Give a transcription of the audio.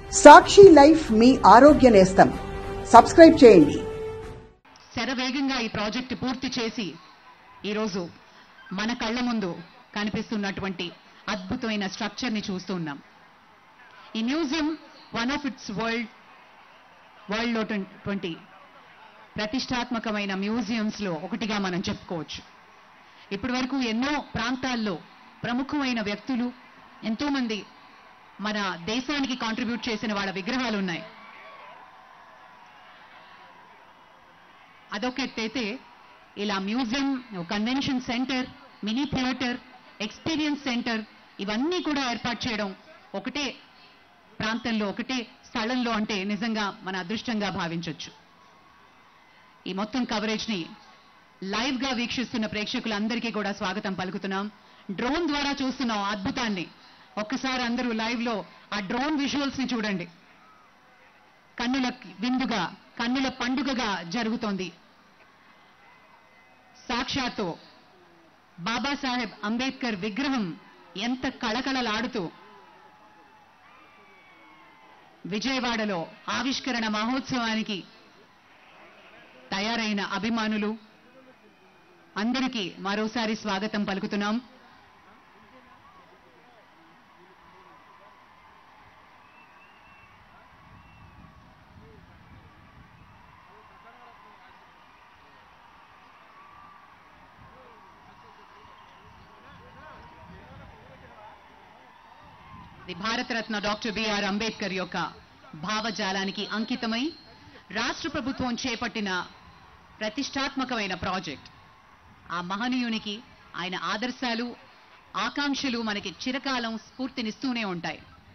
సాక్షి life మీ ఆరోగ్య నేస్తం subscribe చేయండి శరవేగంగా ఈ ప్రాజెక్టు పూర్తి చేసి ఈరోజు మన కళ్ళ ముందు కనిపిస్తున్నటువంటి అద్భుతమైన స్ట్రక్చర్ ని చూస్తూ ఉన్నాం ఈ museum one of its world world లో ట్వంటీ ప్రతిష్టాత్మకమైన మ్యూజియంస్ లో ఒకటిగా మనం చెప్పుకోవచ్చు ఇప్పటి వరకు ఎన్నో ప్రాంతాల్లో ప్రముఖమైన వ్యక్తులు ఎంతో మంది మన దేశానికి కాంట్రిబ్యూట్ చేసిన వాళ్ళ విగ్రహాలు ఉన్నాయి అదొక ఎత్తైతే ఇలా museum convention centre mini theatre experience centre ఇవన్నీ కూడా ఏర్పాటు చేయడం ఒకటే ప్రాంతంలో ఒకటే స్థలంలో అంటే నిజంగా మన అదృష్టంగా భావించవచ్చు ఈ మొత్తం కవరేజ్ ని లైవ్ గా వీక్షిస్తున్న ప్రేక్షకులందరికీ కూడా స్వాగతం పలుకుతున్నాం డ్రోన్ ద్వారా చూస్తున్నాం ఆ అద్భుతాన్ని ఒక్కసారి అందరూ లైవ్ లో ఆ డ్రోన్ విజువల్స్ ని చూడండి కన్నుల విందుగా కన్నుల పండుగగా జరుగుతోంది సాక్షాత్తు బాబాసాహెబ్ అంబేద్కర్ విగ్రహం ఎంత కళకళలాడుతూ విజయవాడలో ఆవిష్కరణ మహోత్సవానికి తయారైన అభిమానులు అందరికీ మరోసారి స్వాగతం పలుకుతున్నాం ఇది భారతరత్న డాక్టర్ బిఆర్ అంబేద్కర్ యొక్క భావజాలానికి అంకితమై రాష్ట్ర ప్రభుత్వం చేపట్టిన ప్రతిష్టాత్మకమైన ప్రాజెక్ట్ ఆ మహనీయునికి ఆయన ఆదర్శాలు ఆకాంక్షలు మనకి చిరకాలం స్ఫూర్తినిస్తూనే ఉంటాయి